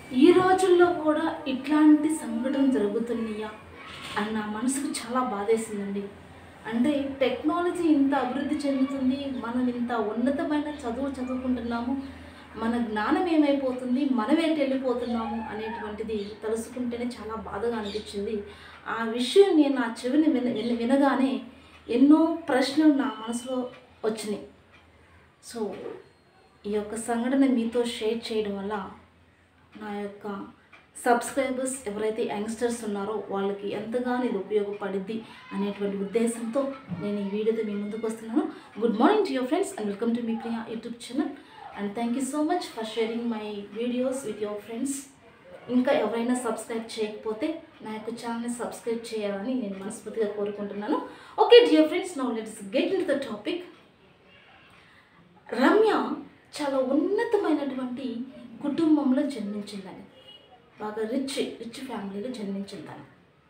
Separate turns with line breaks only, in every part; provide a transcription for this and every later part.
ఈ రోజుల్లో కూడా ఇట్లాంటి సంఘటన జరుగుతున్నాయా అని నా మనసుకు చాలా బాధేసిందండి అంటే టెక్నాలజీ ఇంత అభివృద్ధి చెందుతుంది మనం ఇంత ఉన్నతమైన చదువు చదువుకుంటున్నాము మన జ్ఞానం ఏమైపోతుంది మనం ఏంటి వెళ్ళిపోతున్నాము అనేటువంటిది తలుసుకుంటేనే చాలా బాధగా అనిపించింది ఆ విషయం నేను నా చెవిని విన విన- వినగానే ఎన్నో ప్రశ్నలు నా మనసులో వచ్చినాయి సో ఈ యొక్క సంఘటన మీతో షేర్ చేయడం వల్ల నా యొక్క సబ్స్క్రైబర్స్ ఎవరైతే యంగ్స్టర్స్ ఉన్నారో వాళ్ళకి ఎంతగానో ఇది ఉపయోగపడిద్ది అనేటువంటి ఉద్దేశంతో నేను ఈ వీడియోతో మీ ముందుకు వస్తున్నాను good morning to your friends and welcome to మీ Priya YouTube channel and thank you so much for sharing my videos with your friends ఇంకా ఎవరైనా సబ్స్క్రైబ్ చేయకపోతే నా యొక్క ఛానల్ని సబ్స్క్రైబ్ చేయాలని నేను మనస్ఫూర్తిగా కోరుకుంటున్నాను okay dear friends now let's get in the topic Ramya చాలా ఉన్నతమైనటువంటి కుటుంబంలో జన్మించిందని బాగా రిచ్ రిచ్ ఫ్యామిలీలో జన్మించిందని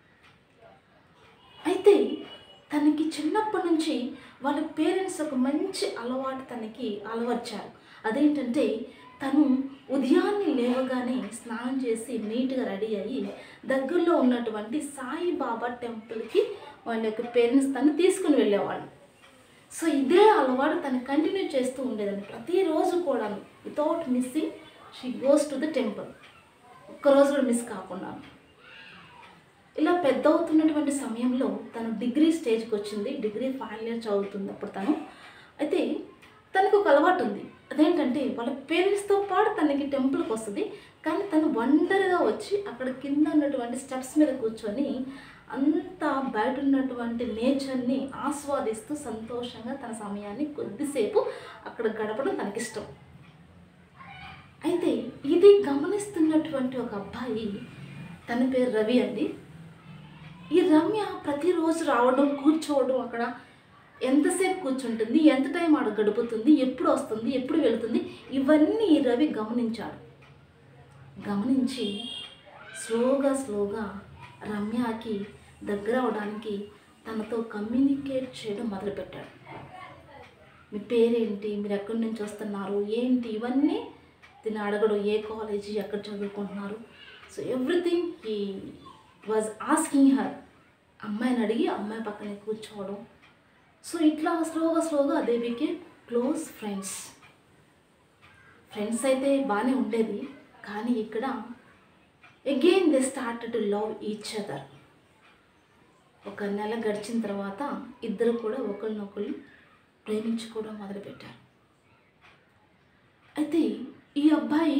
అయితే తనకి చిన్నప్పటి నుంచి వాళ్ళ పేరెంట్స్ ఒక మంచి అలవాటు తనకి అలవర్చారు అదేంటంటే తను ఉదయాన్నే లేవగానే స్నానం చేసి నీట్గా రెడీ అయ్యి దగ్గరలో ఉన్నటువంటి సాయిబాబా టెంపుల్కి వాళ్ళ యొక్క పేరెంట్స్ తను తీసుకుని వెళ్ళేవాళ్ళు సో ఇదే అలవాటు తను కంటిన్యూ చేస్తూ ఉండేదండి ప్రతిరోజు కూడా without missing she goes to the temple ఒక్కరోజు కూడా మిస్ కాకుండా ఇలా పెద్ద అవుతున్నటువంటి సమయంలో తను డిగ్రీ స్టేజ్కి వచ్చింది డిగ్రీ ఫైనల్ ఇయర్ చదువుతుంది అప్పుడు తను అయితే తనకు ఒక అలవాటు ఉంది అదేంటంటే వాళ్ళ పేరెంట్స్తో పాటు తనకి టెంపుల్కి వస్తుంది కానీ తను వండర్గా వచ్చి అక్కడ కింద ఉన్నటువంటి స్టెప్స్ మీద కూర్చొని అంతా బయట ఉన్నటువంటి నేచర్ని ఆస్వాదిస్తూ సంతోషంగా తన సమయాన్ని కొద్దిసేపు అక్కడ గడపడం తనకిష్టం అయితే ఇది గమనిస్తున్నటువంటి ఒక అబ్బాయి తన పేరు రవి అండి ఈ రమ్య ప్రతిరోజు రావడం కూర్చోవడం అక్కడ ఎంతసేపు కూర్చుంటుంది ఎంత టైం ఆడ గడుపుతుంది ఎప్పుడు వస్తుంది ఎప్పుడు వెళుతుంది ఇవన్నీ ఈ రవి గమనించాడు గమనించి స్లోగా స్లోగా రమ్యకి దగ్గర అవడానికి తనతో కమ్యూనికేట్ చేయడం మొదలుపెట్టాడు మీ పేరేంటి మీరు ఎక్కడి నుంచి వస్తున్నారు ఏంటి ఇవన్నీ దీన్ని అడగడం ఏ కాలేజీ ఎక్కడ చదువుకుంటున్నారు so everything he was asking her అమ్మాయిని అడిగి అమ్మాయి పక్కనే కూర్చోవడం సో ఇట్లా స్లోగా స్లోగా they became close friends friends అయితే బాగానే ఉండేది కానీ ఇక్కడ again they start to love each other ఒక నెల గడిచిన తర్వాత ఇద్దరు కూడా ఒకరినొకరు ప్రేమించుకోవడం మొదలుపెట్టారు అయితే ఈ అబ్బాయి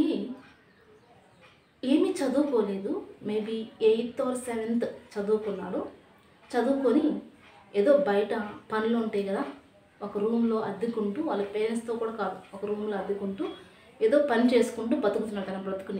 ఏమీ చదువుకోలేదు మేబీ ఎయిత్ ఆర్ సెవెంత్ చదువుకున్నాడు చదువుకొని ఏదో బయట పనులు ఉంటాయి కదా ఒక రూమ్లో అద్దెకుంటూ వాళ్ళ పేరెంట్స్తో కూడా కాదు ఒక రూమ్లో అద్దెకుంటూ ఏదో పని చేసుకుంటూ బతుకుతున్నాడు తన బ్రతుకుని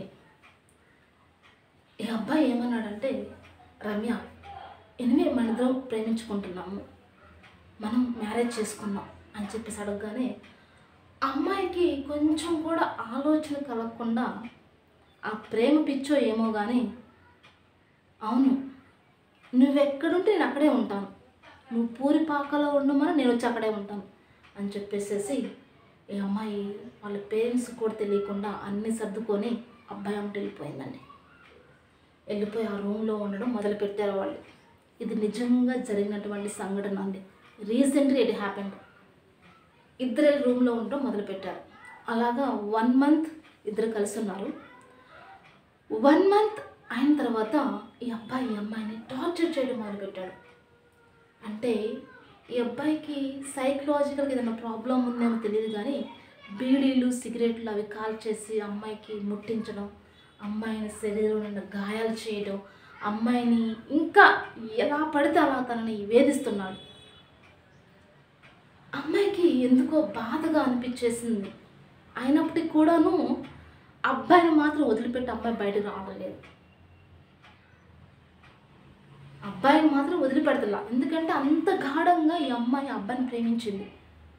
ఈ అబ్బాయి ఏమన్నాడంటే రమ్య ఎనివే మన ఇద్దరం ప్రేమించుకుంటున్నాము మనం మ్యారేజ్ చేసుకున్నాం అని చెప్పేసి అడగగానే అమ్మాయికి కొంచెం కూడా ఆలోచన కలగకుండా ఆ ప్రేమ పిచ్చో ఏమో కానీ అవును నువ్వెక్కడుంటే నేను అక్కడే ఉంటాను నువ్వు పూరిపాకలో ఉండమని నేను వచ్చి అక్కడే ఉంటాను అని చెప్పేసేసి ఈ అమ్మాయి వాళ్ళ పేరెంట్స్ కూడా తెలియకుండా అన్నీ సర్దుకొని అబ్బాయి అమ్మటి వెళ్ళిపోయిందండి వెళ్ళిపోయి ఆ రూమ్లో ఉండడం మొదలు పెట్టారు వాళ్ళు ఇది నిజంగా జరిగినటువంటి సంఘటన అండి రీసెంట్గా ఇట్ హ్యాపెండ్ ఇద్దరే రూమ్లో ఉండడం మొదలుపెట్టారు అలాగా వన్ మంత్ ఇద్దరు కలిసి ఉన్నారు వన్ మంత్ అయిన తర్వాత ఈ అబ్బాయి ఈ అమ్మాయిని టార్చర్ చేయడం మొదలుపెట్టాడు అంటే ఈ అబ్బాయికి సైకలాజికల్గా ఏదైనా ప్రాబ్లం ఉందేమో తెలియదు కానీ బీడీలు సిగరెట్లు అవి కాల్ చేసి అమ్మాయికి ముట్టించడం అమ్మాయిని శరీరం నిండా గాయాలు చేయడం అమ్మాయిని ఇంకా ఎలా పడితే అలా తనని వేధిస్తున్నాడు అమ్మాయికి ఎందుకో బాధగా అనిపించేసింది అయినప్పటికీ కూడాను అబ్బాయిని మాత్రం వదిలిపెట్టి అమ్మాయి బయటకు రావడం లేదు అబ్బాయిని మాత్రం వదిలిపెడతలా ఎందుకంటే అంత గాఢంగా ఈ అమ్మాయి అబ్బాయిని ప్రేమించింది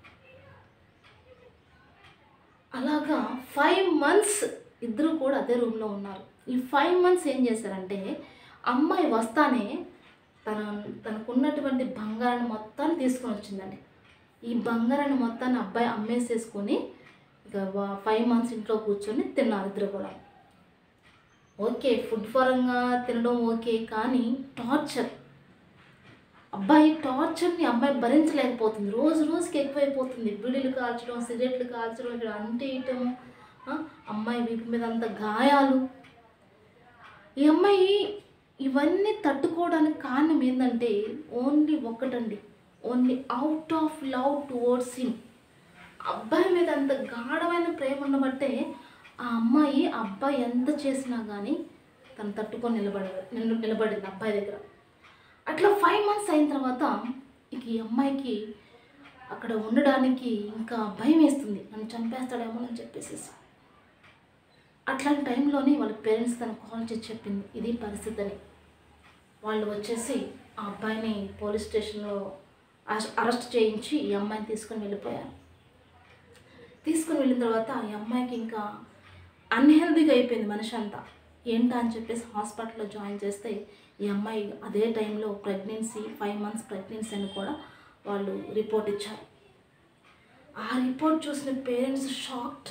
అలాగా ఫైవ్ మంత్స్ ఇద్దరు కూడా అదే రూమ్లో ఉన్నారు ఈ ఫైవ్ మంత్స్ ఏం చేశారంటే అమ్మాయి వస్తానే తన తనకున్నటువంటి బంగారాన్ని మొత్తాన్ని తీసుకొని వచ్చిందండి ఈ బంగారాన్ని మొత్తాన్ని అబ్బాయి అమ్మేసేసుకొని ఇక ఫైవ్ మంత్స్ ఇంట్లో కూర్చొని తిన్నారు ఇద్దరు కూడా ఓకే ఫుడ్ పరంగా తినడం ఓకే కానీ టార్చర్ అబ్బాయి టార్చర్ని అమ్మాయి భరించలేకపోతుంది రోజు రోజుకి ఎక్కువైపోతుంది బీడీలు కాల్చడం సిగరెట్లు కాల్చడం ఇక్కడ అంటేయటం ఆ, అమ్మాయి వీపు మీద అంత గాయాలు ఈ అమ్మాయి ఇవన్నీ తట్టుకోవడానికి కారణం ఏంటంటే ఓన్లీ ఒక్కటండి only out of love towards him అబ్బాయి మీద అంత గాఢమైన ప్రేమ ఉండబట్టే ఆ అమ్మాయి ఆ అబ్బాయి ఎంత చేసినా కానీ తను తట్టుకొని నిలబడ నిల- నిలబడింది అబ్బాయి దగ్గర అట్లా ఫైవ్ మంత్స్ అయిన తర్వాత ఇక ఈ అమ్మాయికి అక్కడ ఉండడానికి ఇంకా భయం వేస్తుంది నన్ను చంపేస్తాడేమో అని చెప్పేసి అట్లాంటి టైంలోనే వాళ్ళ పేరెంట్స్ తను కాల్ చేసి చెప్పింది ఇది పరిస్థితి అని వాళ్ళు వచ్చేసి ఆ అబ్బాయిని పోలీస్ స్టేషన్లో అరెస్ట్- అరెస్ట్ చేయించి ఈ అమ్మాయిని తీసుకొని వెళ్ళిపోయారు తీసుకొని వెళ్ళిన తర్వాత ఈ అమ్మాయికి ఇంకా అన్హెల్దీగా అయిపోయింది మనిషి అంతా ఏంటా అని చెప్పేసి హాస్పిటల్లో జాయిన్ చేస్తే ఈ అమ్మాయి అదే టైంలో ప్రెగ్నెన్సీ ఫైవ్ మంత్స్ ప్రెగ్నెన్సీ అని కూడా వాళ్ళు రిపోర్ట్ ఇచ్చారు ఆ రిపోర్ట్ చూసిన పేరెంట్స్ షాక్డ్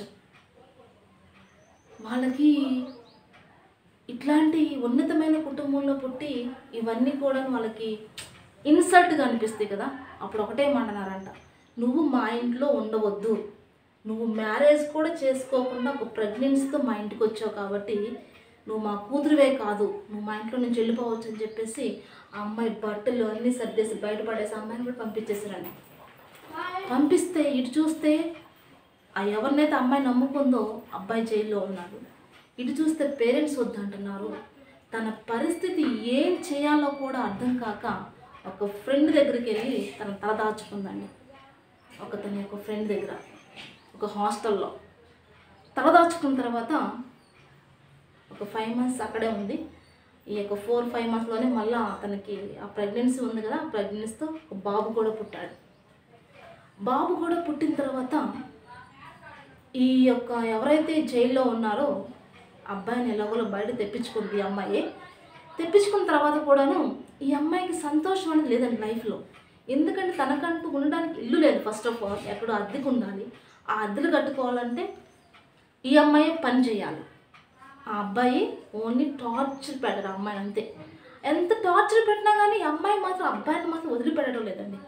వాళ్ళకి ఇట్లాంటి ఉన్నతమైన కుటుంబంలో పుట్టి ఇవన్నీ కూడా వాళ్ళకి ఇన్సల్ట్గా అనిపిస్తాయి కదా అప్పుడు ఒకటే మాటనారంట నువ్వు మా ఇంట్లో ఉండవద్దు నువ్వు మ్యారేజ్ కూడా చేసుకోకుండా ఒక ప్రెగ్నెన్సీతో మా ఇంటికి వచ్చావు కాబట్టి నువ్వు మా కూతురువే కాదు నువ్వు మా ఇంట్లో నుంచి వెళ్ళిపోవచ్చు అని చెప్పేసి ఆ అమ్మాయి బట్టలు అన్నీ సర్దేసి బయటపడేసి ఆ అమ్మాయిని కూడా పంపించేసారండి పంపిస్తే ఇటు చూస్తే ఆ ఎవరినైతే అమ్మాయి నమ్ముకుందో అబ్బాయి జైల్లో ఉన్నాడు ఇటు చూస్తే పేరెంట్స్ వద్దంటున్నారు తన పరిస్థితి ఏం చేయాలో కూడా అర్థం కాక ఒక ఫ్రెండ్ దగ్గరికి వెళ్ళి తన తల దాచుకుందండి ఒక తన యొక్క ఫ్రెండ్ దగ్గర ఒక హాస్టల్లో తల దాచుకున్న తర్వాత ఒక ఫైవ్ మంత్స్ అక్కడే ఉంది ఈ యొక్క ఫోర్ ఫైవ్ మంత్స్లోనే మళ్ళీ తనకి ఆ ప్రెగ్నెన్సీ ఉంది కదా ఆ ప్రెగ్నెన్సీతో ఒక బాబు కూడా పుట్టాడు బాబు కూడా పుట్టిన తర్వాత ఈ యొక్క ఎవరైతే జైల్లో ఉన్నారో అబ్బాయిని ఎలాగోలో బయట తెప్పించుకుంది ఈ అమ్మాయి తెప్పించుకున్న తర్వాత కూడాను ఈ అమ్మాయికి సంతోషం అనేది లేదండి లైఫ్లో ఎందుకంటే తనకంటూ ఉండడానికి ఇల్లు లేదు ఫస్ట్ ఆఫ్ ఆల్ ఎక్కడో అద్దెకు ఉండాలి ఆ అద్దెలు కట్టుకోవాలంటే ఈ అమ్మాయి పని చేయాలి ఆ అబ్బాయి ఓన్లీ టార్చర్ పెట్టారు ఆ అమ్మాయిని అంతే ఎంత టార్చర్ పెట్టినా కానీ ఈ అమ్మాయి మాత్రం అబ్బాయిని మాత్రం వదిలిపెట్టడం లేదండి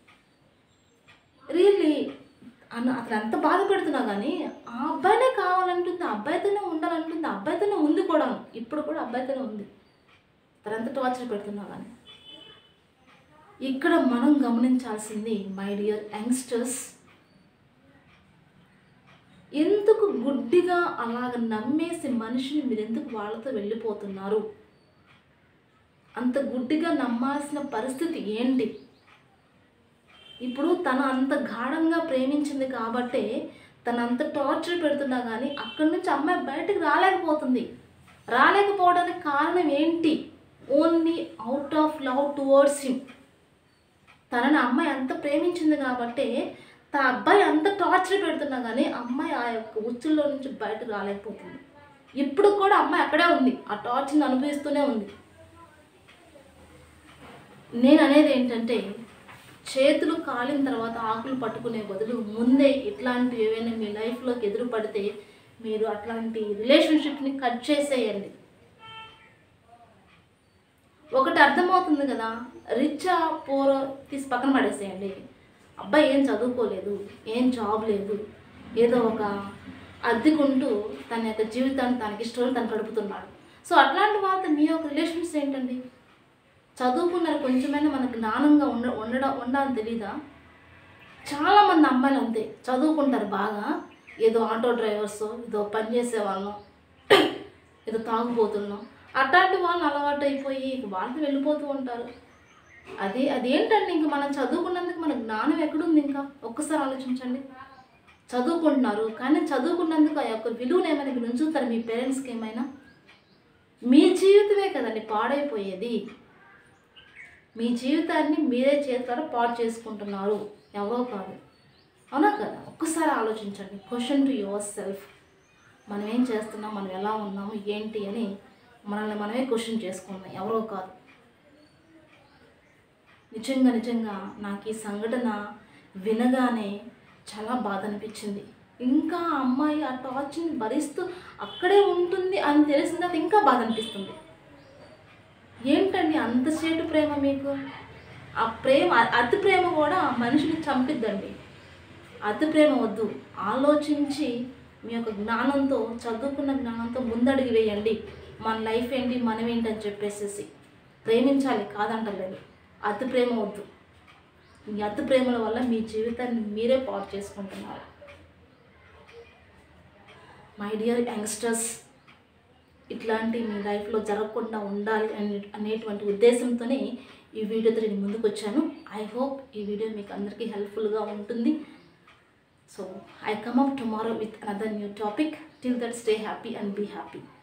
రియల్లీ అన్న అతను ఎంత బాధ పెడుతున్నా కానీ ఆ అబ్బాయినే కావాలంటుంది ఆ అబ్బాయితోనే ఉండాలంటుంది ఆ అబ్బాయితోనే ఉంది కూడా ఇప్పుడు కూడా అబ్బాయితోనే ఉంది తను ఎంత టార్చర్ పెడుతున్నా కానీ ఇక్కడ మనం గమనించాల్సింది మై డియర్ యంగ్స్టర్స్ ఎందుకు గుడ్డిగా అలాగ నమ్మేసి మనిషిని మీరు ఎందుకు వాళ్ళతో వెళ్ళిపోతున్నారు అంత గుడ్డిగా నమ్మాల్సిన పరిస్థితి ఏంటి ఇప్పుడు తను అంత గాఢంగా ప్రేమించింది కాబట్టే తను అంత టార్చర్ పెడుతున్నా కానీ అక్కడి నుంచి అమ్మాయి బయటకు రాలేకపోతుంది రాలేకపోవడానికి కారణం ఏంటి only out of love towards him తనని అమ్మాయి అంత ప్రేమించింది కాబట్టే తన అబ్బాయి అంత టార్చర్ పెడుతున్నా కానీ అమ్మాయి ఆ యొక్క ఉచ్చుల్లో నుంచి బయటకు రాలేకపోతుంది ఇప్పుడు కూడా అమ్మాయి అక్కడే ఉంది ఆ టార్చర్ని అనుభవిస్తూనే ఉంది నేను అనేది ఏంటంటే చేతులు కాలిన తర్వాత ఆకులు పట్టుకునే బదులు ముందే ఇట్లాంటివి ఏవైనా మీ లైఫ్లోకి ఎదురు పడితే మీరు అట్లాంటి రిలేషన్షిప్ని కట్ చేసేయండి ఒకటి అర్థమవుతుంది కదా రిచా పోరో తీసి పక్కన పడేసేయండి అబ్బాయి ఏం చదువుకోలేదు ఏం జాబ్ లేదు ఏదో ఒక అద్దెకుంటూ తన యొక్క జీవితాన్ని తనకి ఇష్టం తను గడుపుతున్నాడు సో అట్లాంటి వాళ్ళతో మీ యొక్క రిలేషన్స్ ఏంటండి చదువుకున్నారు కొంచెమైనా మనకు జ్ఞానంగా ఉండ ఉండడం ఉండాలని తెలీదా చాలామంది అమ్మాయిలు అంతే చదువుకుంటారు బాగా ఏదో ఆటో డ్రైవర్స్ ఏదో పని చేసే వాళ్ళం ఏదో తాగుపోతున్నాం అట్లాంటి వాళ్ళు అలవాటు అయిపోయి ఇక వాళ్ళతో వెళ్ళిపోతూ ఉంటారు అది అదేంటండి ఇంక మనం చదువుకున్నందుకు మన జ్ఞానం ఎక్కడుంది ఇంకా ఒక్కసారి ఆలోచించండి చదువుకుంటున్నారు కానీ చదువుకున్నందుకు ఆ యొక్క విలువను ఏమైనా మీరు ఉంచుతారు మీ పేరెంట్స్కి ఏమైనా మీ జీవితమే కదండి పాడైపోయేది మీ జీవితాన్ని మీరే చేతులారా పాడు చేసుకుంటున్నారు ఎవరో కాదు అవునా కదా ఒక్కసారి ఆలోచించండి క్వశ్చన్ టు యువర్ సెల్ఫ్ మనం ఏం చేస్తున్నాం మనం ఎలా ఉన్నాము ఏంటి అని మనల్ని మనమే క్వశ్చన్ చేసుకున్నాం ఎవరో కాదు నిజంగా నిజంగా నాకు ఈ సంఘటన వినగానే చాలా బాధ అనిపించింది ఇంకా ఆ అమ్మాయి ఆ టార్చర్ని భరిస్తూ అక్కడే ఉంటుంది అని తెలిసిన తర్వాత ఇంకా బాధ అనిపిస్తుంది ఏంటండి అంత చేటు ప్రేమ మీకు ఆ ప్రేమ అ- అతి ప్రేమ కూడా మనిషిని చంపిద్దండి అతి ప్రేమ వద్దు ఆలోచించి మీ యొక్క జ్ఞానంతో చదువుకున్న జ్ఞానంతో ముందడుగు వేయండి మన లైఫ్ ఏంటి మనం ఏంటి అని చెప్పేసేసి ప్రేమించాలి కాదంటలేదు అతి ప్రేమ వద్దు ఈ అతి ప్రేమల వల్ల మీ జీవితాన్ని మీరే పాడు చేసుకుంటున్నారు మై డియర్ యంగ్స్టర్స్ ఇట్లాంటి మీ లైఫ్లో జరగకుండా ఉండాలి అనే అనేటువంటి ఉద్దేశంతోనే ఈ వీడియోతో నేను ముందుకు వచ్చాను ఐ హోప్ ఈ వీడియో మీకు అందరికీ హెల్ప్ఫుల్గా ఉంటుంది so I come up tomorrow with another new topic till that stay happy and be happy